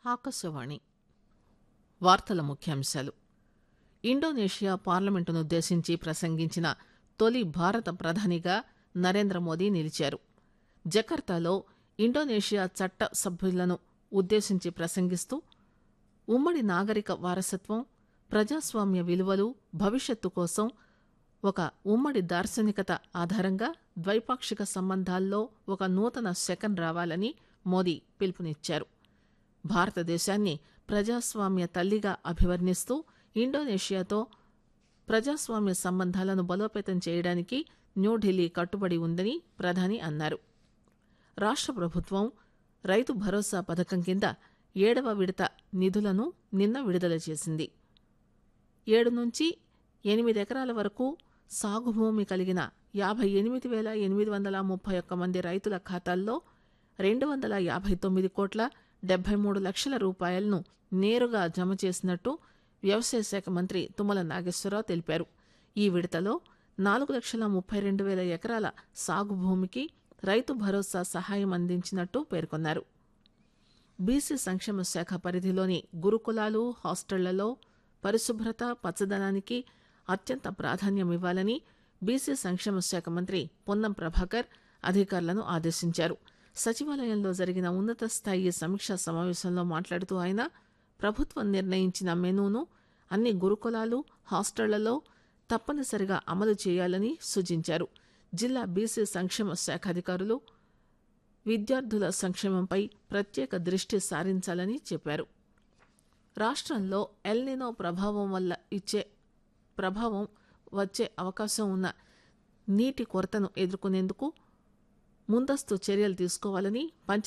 ఆకాశవాణి వార్తల ముఖ్యాంశాలు ఇండోనేషియా పార్లమెంటునుద్దేశించి ప్రసంగించిన తొలి భారత ప్రధానిగా నరేంద్ర మోదీ నిలిచారు జకర్తాలో ఇండోనేషియా చట్ట సభ్యులను ఉద్దేశించి ప్రసంగిస్తూ ఉమ్మడి నాగరిక వారసత్వం ప్రజాస్వామ్య విలువలు భవిష్యత్తు కోసం ఒక ఉమ్మడి దార్శనికత ఆధారంగా ద్వైపాక్షిక సంబంధాల్లో ఒక నూతన శకం రావాలని మోదీ పిలుపునిచ్చారు భారతదేశాన్ని ప్రజాస్వామ్య తల్లిగా అభివర్ణిస్తూ ఇండోనేషియాతో ప్రజాస్వామ్య సంబంధాలను బలోపేతం చేయడానికి న్యూఢిల్లీ కట్టుబడి ఉందని ప్రధాని అన్నారు రాష్ట్ర ప్రభుత్వం రైతు భరోసా పథకం కింద ఏడవ విడత నిధులను నిన్న విడుదల చేసింది ఏడు నుంచి ఎనిమిది ఎకరాల వరకు సాగు భూమి కలిగిన యాభై ఎనిమిది వేల ఎనిమిది వందల ముప్పై ఒక్క మంది రైతుల ఖాతాల్లో రెండు వందల యాభై తొమ్మిది కోట్ల డెబ్బై మూడు లక్షల రూపాయలను నేరుగా జమ చేసినట్టు వ్యవసాయ శాఖ మంత్రి తుమ్మల నాగేశ్వరరావు తెలిపారు ఈ విడతలో నాలుగు లక్షల ముప్పై రెండు వేల ఎకరాల సాగు భూమికి రైతు భరోసా సహాయం అందించినట్టు పేర్కొన్నారు బీసీ సంక్షేమ శాఖ పరిధిలోని గురుకులాలు హాస్టళ్లలో పరిశుభ్రత పచ్చదనానికి అత్యంత ప్రాధాన్యం ఇవ్వాలని బీసీ సంక్షేమ శాఖ మంత్రి పొన్నం ప్రభాకర్ అధికారులను ఆదేశించారు సచివాలయంలో జరిగిన ఉన్నత స్థాయి సమీక్షా సమావేశంలో మాట్లాడుతూ ఆయన ప్రభుత్వం నిర్ణయించిన మెనూను అన్ని గురుకులాలు హాస్టళ్లలో తప్పనిసరిగా అమలు చేయాలని సూచించారు జిల్లా బీసీ సంక్షేమ శాఖ అధికారులు విద్యార్థుల సంక్షేమంపై ప్రత్యేక దృష్టి సారించాలని చెప్పారు రాష్ట్రంలో ఎల్నినో ప్రభావం వల్ల ఇచ్చే ప్రభావం వచ్చే అవకాశం ఉన్న నీటి కొరతను ఎదుర్కొనేందుకు ముందస్తు చర్యలు తీసుకోవాలని పంచ